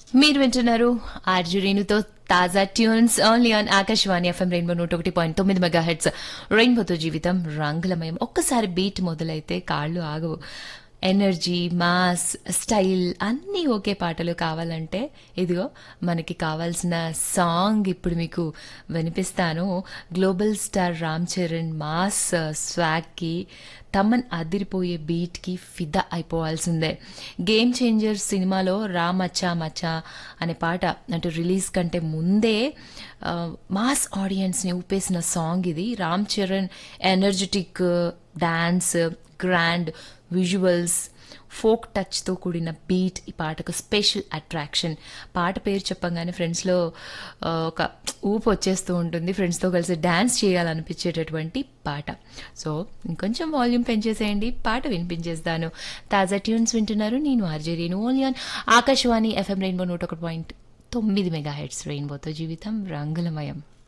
మీరు వింటున్నారు ఆర్జురీనుతో తాజా tunes only on Akashvani FM rainbow నూట ఒకటి పాయింట్ తొమ్మిది మెగా హెడ్స్ రెయిన్బోతో జీవితం రంగులమయం ఒక్కసారి బీట్ మొదలైతే కాళ్ళు ఆగవు ఎనర్జీ మాస్ స్టైల్ అన్నీ ఒకే పాటలు కావాలంటే ఇదిగో మనకి కావాల్సిన సాంగ్ ఇప్పుడు మీకు వినిపిస్తాను global star Ram Charan mass స్వాగ్కి తమన్ అదిరిపోయే బీట్కి ఫిదా అయిపోవాల్సిందే గేమ్ చేంజర్ సినిమాలో రా మచ్చా మచ్చా అనే పాట అంటే రిలీజ్ కంటే ముందే ఆ, మాస్ ఆడియన్స్ని ఊపేసిన సాంగ్ ఇది Ram Charan energetic dance grand visuals folk టచ్తో కూడిన బీట్ ఈ పాటకు స్పెషల్ అట్రాక్షన్ పాట పేరు చెప్పంగానే ఫ్రెండ్స్లో ఆ, ఒక ఊపు వచ్చేస్తూ ఉంటుంది ఫ్రెండ్స్తో కలిసి డ్యాన్స్ చేయాలనిపించేటటువంటి పాట సో ఇంకొంచెం వాల్యూమ్ పెంచేసేయండి పాట వినిపించేస్తాను తాజా ట్యూన్స్ వింటున్నారు నేను ఆర్జేరీను only on Akashvani FM rainbow నూట ఒకటి పాయింట్ తొమ్మిది మెగా హెడ్స్ రెయిన్బోతో జీవితం రంగులమయం